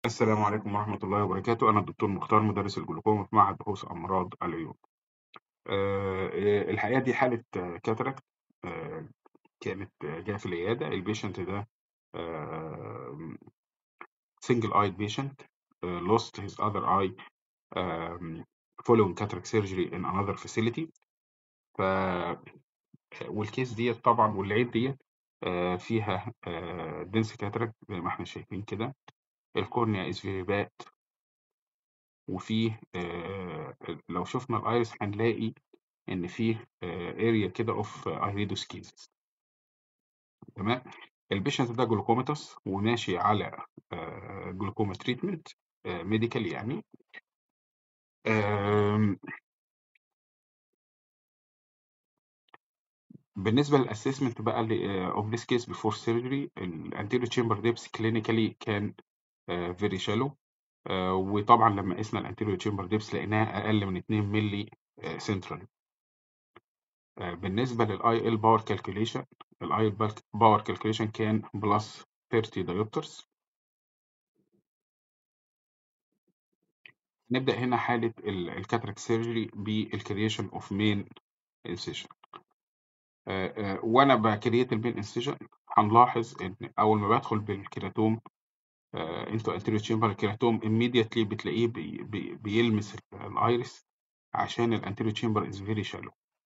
السلام عليكم ورحمة الله وبركاته أنا الدكتور مختار مدرس الجلوكوما في معهد بحوث أمراض العيون آه، الحقيقة دي حالة كاتراكت آه، كانت جاية في العيادة البيشنت ده single eyed patient uh, lost his other eye um, following cataract surgery in another facility ف والكيس ديت طبعا والعين ديت آه، فيها دنس كاتراكت زي ما احنا شايفين كده الكورنيا از فيري باد وفيه آه، لو شفنا الايرس هنلاقي ان فيه اريا كده اوف ايريدوسكيزس تمام البيشنت ده جلوكوماتوس وماشي على جلوكوما تريتمنت ميديكال يعني آم، بالنسبه للاسسمنت بقى اوف ذيس كيس بيفور سيرجري الانتيريو تشامبر ديبس كلينيكالي كان فيري شالو وطبعا لما قسنا الانتيريو تشامبر ديبس لقيناها اقل من 2 مللي سنترال بالنسبه للاي ال باور كالكوليشن الاي ال باور كالكوليشن كان بلس 30 دايوبترز نبدا هنا حاله الكاتراك سيرجري بالكرييشن اوف مين انسيشن وانا بكريت المين انسيشن هنلاحظ ان اول ما بدخل بالكيراتوم انتو انتيريو تشامبر الكيراتوم immediately بتلاقيه بي بي بيلمس الايرس عشان الانتيريو تشامبر از فيري شالو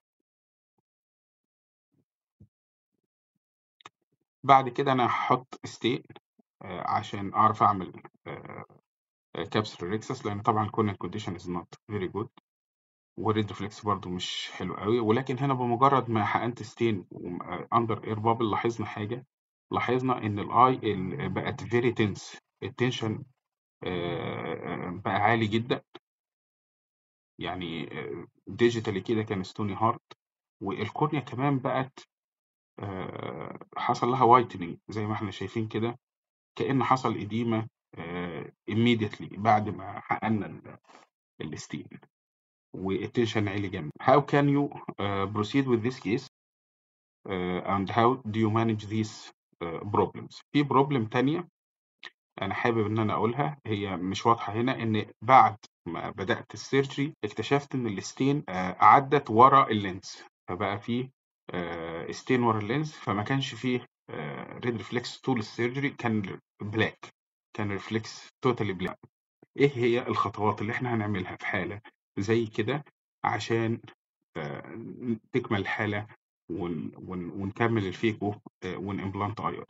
بعد كده انا هحط ستين عشان اعرف اعمل كابسول ريكسس لان طبعا الكورنيال كونديشن از نوت فيري جود والريد ريفلكس برضو مش حلو قوي ولكن هنا بمجرد ما حقنت ستين اندر اير بابل لاحظنا حاجه لاحظنا ان الاي بقت فيري تنس التنشن بقى عالي جدا يعني ديجيتالي كده كان ستوني هارد والكورنيا كمان بقت حصل لها وايتنينج زي ما احنا شايفين كده كأن حصل إديمة immediately بعد ما حققنا الستين والتنشن عالي جامد. How can you uh, proceed with this case uh, and how do you manage these uh, problems؟ في بروبلم تانية أنا حابب إن أنا أقولها هي مش واضحة هنا إن بعد ما بدأت السيرجري اكتشفت إن الستين عدت ورا اللينز فبقى فيه ستين ورا اللينز فما كانش فيه ريد ريفلكس طول السيرجري كان بلاك كان ريفلكس توتالي بلاك ايه هي الخطوات اللي احنا هنعملها في حالة زي كده عشان تكمل الحالة ون ون ونكمل الفيكو ونimبلانت اي